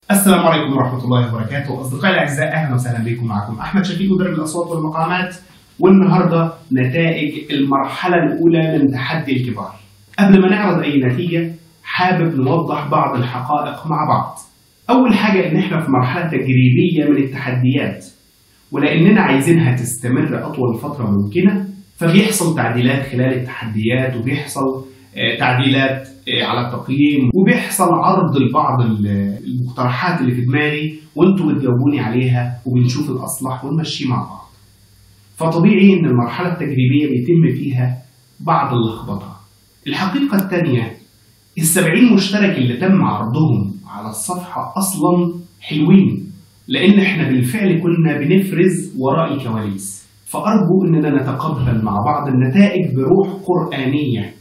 السلام عليكم ورحمة الله وبركاته أصدقائي الأعزاء أهلا وسهلا بكم معكم أحمد شفيق مدرب الأصوات والمقامات والنهاردة نتائج المرحلة الأولى من تحدي الكبار قبل ما نعرض أي نتيجة حابب نوضح بعض الحقائق مع بعض أول حاجة إن إحنا في مرحلة تجريبية من التحديات ولأننا عايزينها تستمر أطول فترة ممكنة فبيحصل تعديلات خلال التحديات وبيحصل آه، تعديلات آه، على التقييم وبيحصل عرض لبعض ال- المقترحات اللي في دماغي وانتم بتجاوبوني عليها وبنشوف الأصلح ونمشي مع بعض فطبيعي إن المرحلة التجريبية بيتم فيها بعض اللخبطة الحقيقة الثانية السبعين مشترك اللي تم عرضهم على الصفحة أصلا حلوين لأن إحنا بالفعل كنا بنفرز وراء الكواليس فأرجو إننا نتقبل مع بعض النتائج بروح قرآنية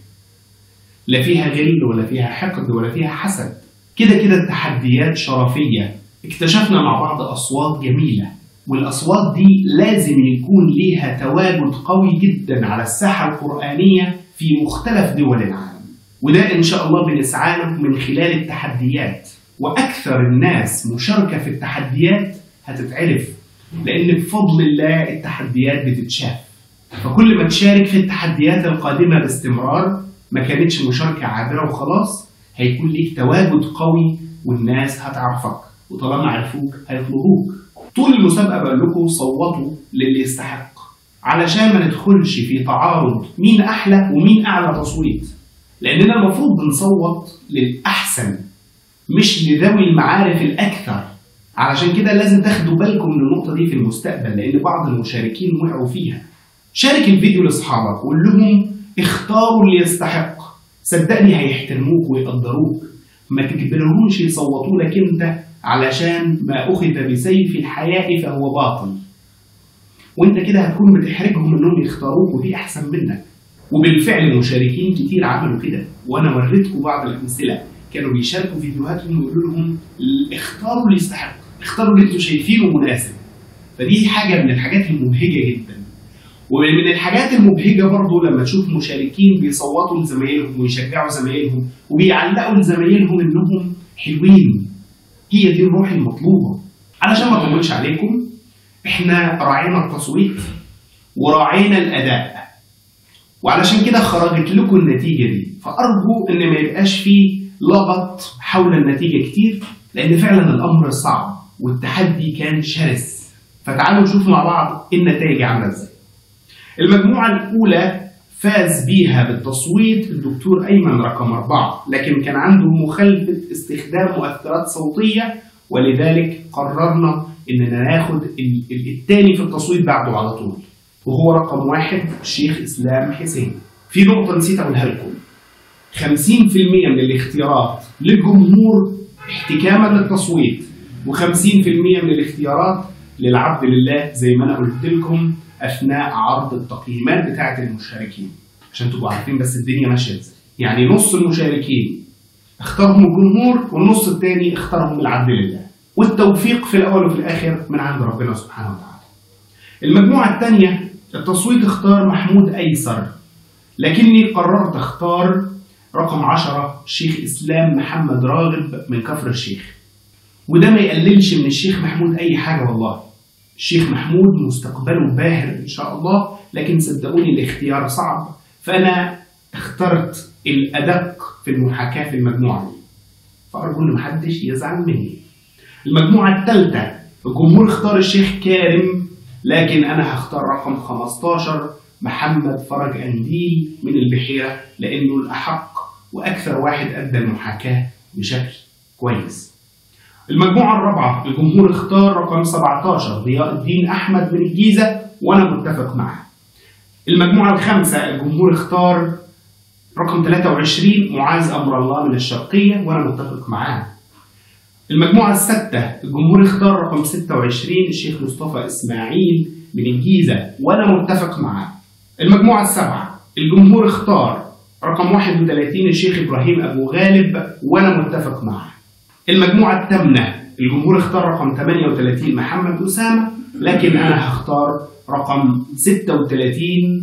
لا فيها غل ولا فيها حقد ولا فيها حسد كده كده التحديات شرفية اكتشفنا مع بعض أصوات جميلة والأصوات دي لازم يكون ليها تواجد قوي جدا على الساحة القرآنية في مختلف دول العالم وده إن شاء الله بنسعى له من خلال التحديات وأكثر الناس مشاركة في التحديات هتتعرف لأن بفضل الله التحديات بتتشاف فكل ما تشارك في التحديات القادمة باستمرار ما كانتش مشاركة عابرة وخلاص هيكون ليك تواجد قوي والناس هتعرفك وطالما عرفوك هيطلبوك طول المسابقة بقول لكم صوتوا للي يستحق علشان ما ندخلش في تعارض مين أحلى ومين أعلى تصويت لأننا المفروض بنصوت للأحسن مش لذوي المعارف الأكثر علشان كده لازم تاخدوا بالكم من النقطة دي في المستقبل لأن بعض المشاركين وقعوا فيها شارك الفيديو لأصحابك وقول لهم اختاروا اللي يستحق صدقني هيحترموك ويقدروك ما تجبرهمش يصوتوا لك انت علشان ما أخذ بسيف الحياء فهو باطل وانت كده هتكون بتحرجهم انهم يختاروك ودي احسن منك وبالفعل مشاركين كتير عملوا كده وانا وريتكم بعض الامثله كانوا بيشاركوا فيديوهاتهم ويقولوا لهم اختاروا اللي يستحق اختاروا اللي انتوا شايفينه مناسب فدي حاجه من الحاجات المبهجه جدا ومن الحاجات المبهجه برضو لما تشوف مشاركين بيصوتوا لزمايلهم ويشجعوا زمايلهم وبيعلقوا لزمايلهم انهم حلوين هي دي الروح المطلوبه علشان ما اطولش عليكم احنا راعينا التصويت وراعينا الاداء وعلشان كده خرجت لكم النتيجه دي فارجو ان ما يبقاش فيه لغط حول النتيجه كتير لان فعلا الامر صعب والتحدي كان شرس فتعالوا نشوف مع بعض النتائج عامله ازاي المجموعه الاولى فاز بيها بالتصويت الدكتور ايمن رقم اربعه لكن كان عنده مخالفه استخدام مؤثرات صوتيه ولذلك قررنا اننا ناخد ال- ال- التاني في التصويت بعده على طول وهو رقم واحد الشيخ اسلام حسين في نقطه نسيت اقولها لكم 50% من الاختيارات للجمهور احتكاما للتصويت و50% من الاختيارات للعبد لله زي ما انا قلت لكم اثناء عرض التقييمات بتاعه المشاركين عشان تبقوا عارفين بس الدنيا ماشيه ازاي يعني نص المشاركين اختارهم الجمهور والنص الثاني اختارهم العبد لله والتوفيق في الاول وفي الاخر من عند ربنا سبحانه وتعالى المجموعه الثانيه التصويت اختار محمود ايسر لكني قررت اختار رقم عشرة الشيخ إسلام محمد راغب من كفر الشيخ وده ما يقللش من الشيخ محمود أي حاجة والله الشيخ محمود مستقبله باهر إن شاء الله لكن صدقوني الاختيار صعب فأنا اخترت الأدق في المحاكاة في المجموعة دي فأرجو إن محدش يزعل مني المجموعة الثالثة الجمهور اختار الشيخ كارم لكن أنا هختار رقم 15 محمد فرج أنديل من البحيرة لأنه الأحق وأكثر واحد أدى المحاكاة بشكل كويس المجموعة الرابعة الجمهور اختار رقم 17 ضياء الدين أحمد من الجيزة وأنا متفق معاه المجموعة الخامسة الجمهور اختار رقم 23 معاذ أمر الله من الشرقية وأنا متفق معاه المجموعة الستة الجمهور اختار رقم 26 الشيخ مصطفى إسماعيل من الجيزة وأنا متفق معاه المجموعة السبعة الجمهور اختار رقم 31 الشيخ إبراهيم أبو غالب وأنا متفق معاه المجموعة الثامنة الجمهور اختار رقم 38 محمد أسامة لكن أنا هختار رقم 36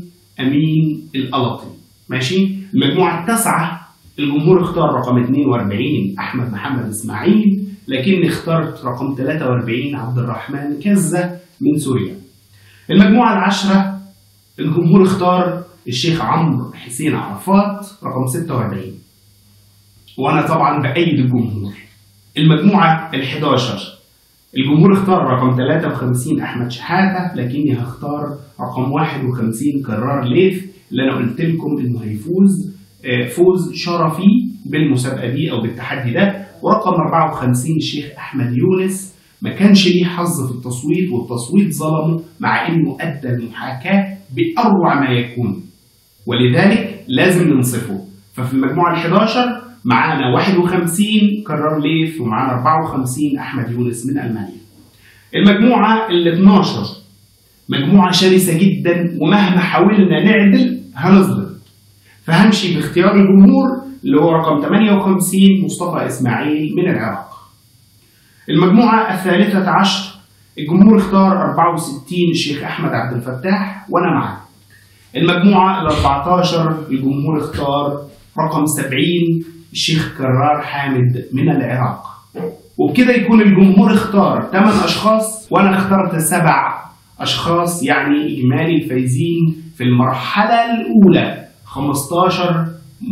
أمين الألطي ماشي المجموعة التاسعة الجمهور اختار رقم 42 أحمد محمد إسماعيل لكني اخترت رقم 43 عبد الرحمن كزة من سوريا المجموعة العشرة الجمهور اختار الشيخ عمرو حسين عرفات رقم 46 وأنا طبعا بأيد الجمهور المجموعة ال 11 الجمهور اختار رقم 53 أحمد شحاتة لكني هختار رقم 51 كرار ليث اللي أنا قلت لكم إنه هيفوز آه، فوز شرفي بالمسابقة دي أو بالتحدي ده ورقم 54 الشيخ أحمد يونس ما كانش ليه حظ في التصويت والتصويت ظلمه مع انه ادى المحاكاه باروع ما يكون ولذلك لازم ننصفه ففي المجموعه ال 11 معانا 51 كرار ليف ومعانا 54 احمد يونس من المانيا المجموعه ال 12 مجموعه شرسه جدا ومهما حاولنا نعدل هنظلم فهمشي باختيار الجمهور اللي هو رقم 58 مصطفى اسماعيل من العراق المجموعة الثالثة عشر الجمهور اختار 64 الشيخ أحمد عبد الفتاح وأنا معاه المجموعة ال 14 الجمهور اختار رقم 70 الشيخ كرار حامد من العراق وبكده يكون الجمهور اختار 8 أشخاص وأنا اخترت سبع أشخاص يعني إجمالي الفايزين في المرحلة الأولى 15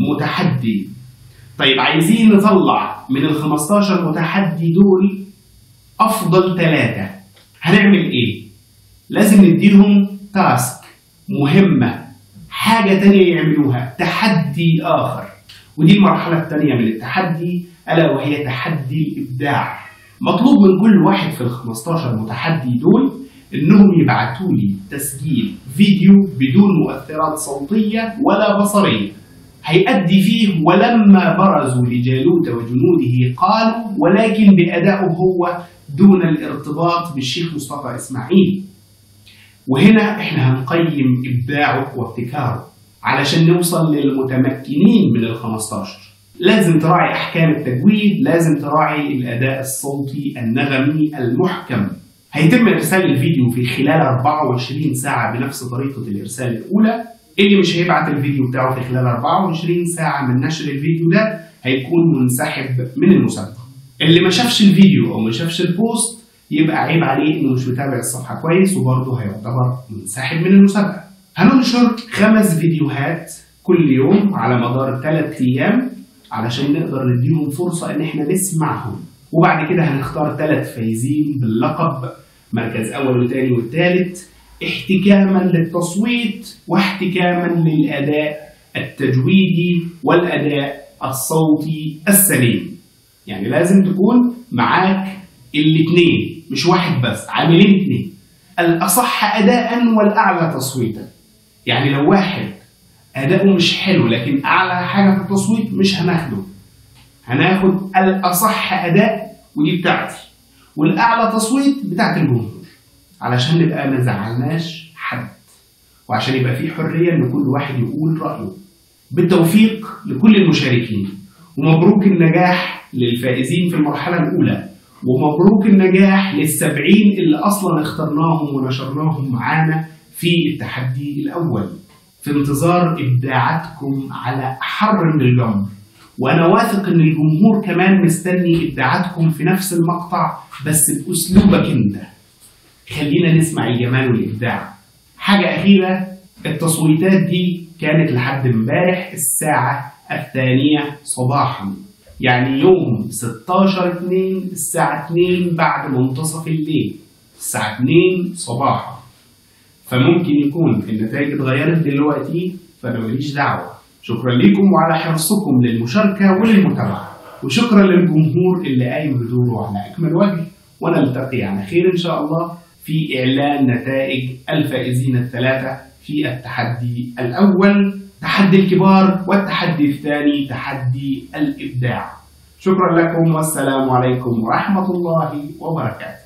متحدي طيب عايزين نطلع من ال 15 متحدي دول افضل ثلاثه هنعمل ايه لازم نديهم تاسك مهمه حاجه تانية يعملوها تحدي اخر ودي المرحله الثانيه من التحدي الا وهي تحدي الابداع مطلوب من كل واحد في ال 15 متحدي دول انهم يبعتوا لي تسجيل فيديو بدون مؤثرات صوتيه ولا بصريه هيأدي فيه ولما برزوا لجالوت وجنوده قالوا ولكن بأدائه هو دون الارتباط بالشيخ مصطفى إسماعيل وهنا احنا هنقيم إبداعه وابتكاره علشان نوصل للمتمكنين من ال 15 لازم تراعي أحكام التجويد لازم تراعي الأداء الصوتي النغمي المحكم هيتم إرسال الفيديو في خلال 24 ساعة بنفس طريقة الإرسال الأولى اللي مش هيبعت الفيديو بتاعه في خلال 24 ساعة من نشر الفيديو ده هيكون منسحب من المسابقة اللي ما شافش الفيديو او ما شافش البوست يبقى عيب عليه انه مش متابع الصفحه كويس وبرضه هيعتبر منسحب من المسابقه. هننشر خمس فيديوهات كل يوم على مدار ثلاث ايام علشان نقدر نديهم فرصه ان احنا نسمعهم وبعد كده هنختار ثلاث فايزين باللقب مركز اول وثاني والثالث احتكاما للتصويت واحتكاما للاداء التجويدي والاداء الصوتي السليم. يعني لازم تكون معاك الاثنين مش واحد بس عاملين اثنين الأصح أداء والأعلى تصويتا يعني لو واحد أداؤه مش حلو لكن أعلى حاجة في التصويت مش هناخده هناخد الأصح أداء ودي بتاعتي والأعلى تصويت بتاعت الجمهور علشان نبقى ما زعلناش حد وعشان يبقى في حرية إن كل واحد يقول رأيه بالتوفيق لكل المشاركين ومبروك النجاح للفائزين في المرحلة الأولى ومبروك النجاح للسبعين اللي أصلا اخترناهم ونشرناهم معانا في التحدي الأول في انتظار إبداعاتكم على حر من الجمر وأنا واثق إن الجمهور كمان مستني إبداعاتكم في نفس المقطع بس بأسلوبك أنت خلينا نسمع الجمال والإبداع حاجة أخيرة التصويتات دي كانت لحد امبارح الساعة الثانية صباحا يعني يوم 16 2 الساعة 2 بعد منتصف الليل الساعة 2 صباحا فممكن يكون النتائج اتغيرت دلوقتي فانا ماليش دعوة شكرا لكم وعلى حرصكم للمشاركة وللمتابعة وشكرا للجمهور اللي قايم بدوره على أكمل وجه ونلتقي على خير إن شاء الله في إعلان نتائج الفائزين الثلاثة في التحدي الأول تحدي الكبار والتحدي الثاني تحدي الإبداع شكرا لكم والسلام عليكم ورحمة الله وبركاته